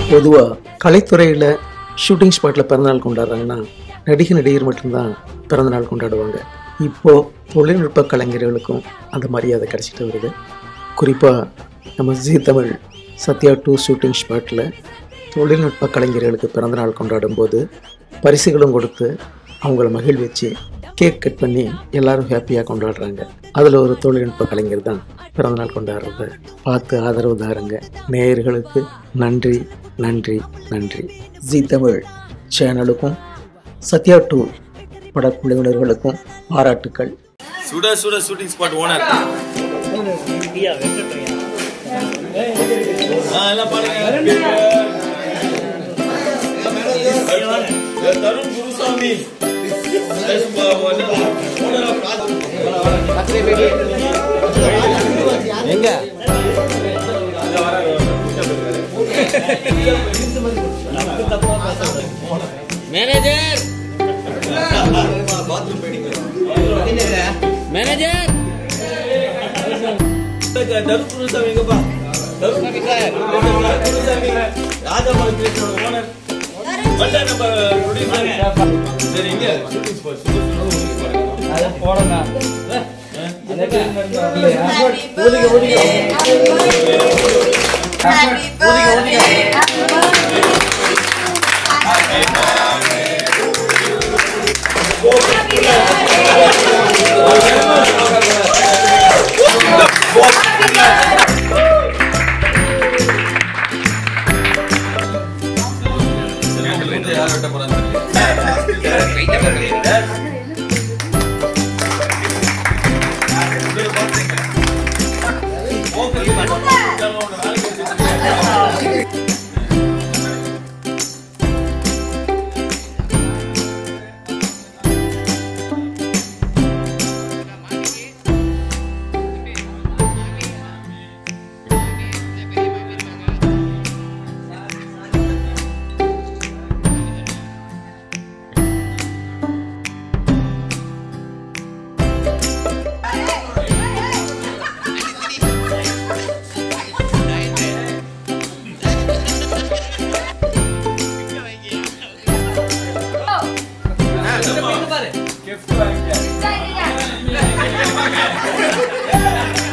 பொதுவாக கலைத்துறையில் ஷூட்டிங் ஸ்பாட்டில் பிறந்தநாள் கொண்டாடுறாங்கன்னா நடிகை நடிகர் மட்டும்தான் பிறந்தநாள் கொண்டாடுவாங்க இப்போது தொழில்நுட்ப கலைஞர்களுக்கும் அந்த மரியாதை கிடைச்சிட்டு வருது குறிப்பாக நம்ம ஜி தமிழ் சத்யா டூ ஷூட்டிங் ஸ்பாட்டில் தொழில்நுட்ப கலைஞர்களுக்கு பிறந்தநாள் கொண்டாடும் போது பரிசுகளும் கொடுத்து அவங்கள மகிழ்விச்சு கேக் கட் பண்ணி எல்லாரும் ஹாப்பியாக கொண்டாடுறாங்க அதில் ஒரு தொழில்நுட்ப கலைஞர் தான் பிறந்தநாள் கொண்டாடுறத பார்த்து ஆதரவு தாருங்க நேயர்களுக்கு நன்றி நன்றி நன்றி ஜி தமிழ் சேனலுக்கும் சத்யா டூ படக்குழுவினர்களுக்கும் பாராட்டுக்கள் சுட சுட ஷூட்டிங் ஸ்பாட் ஓனர் எல்லாம் பாருங்க தருண் குருசாமி எங்க மேனேஜர் மேனேஜர் தருண் குருசாமி எங்கப்பா தருண் குருசாமி ராஜாபால் கிரியேஷனோட ஓனர் வந்தா நம்ம producer. சரி இங்க ஷூட்டிங் ஸ்பாட் ஷூட்டிங் ஸ்பாட் யார் வெட்ட போறாங்க Hey,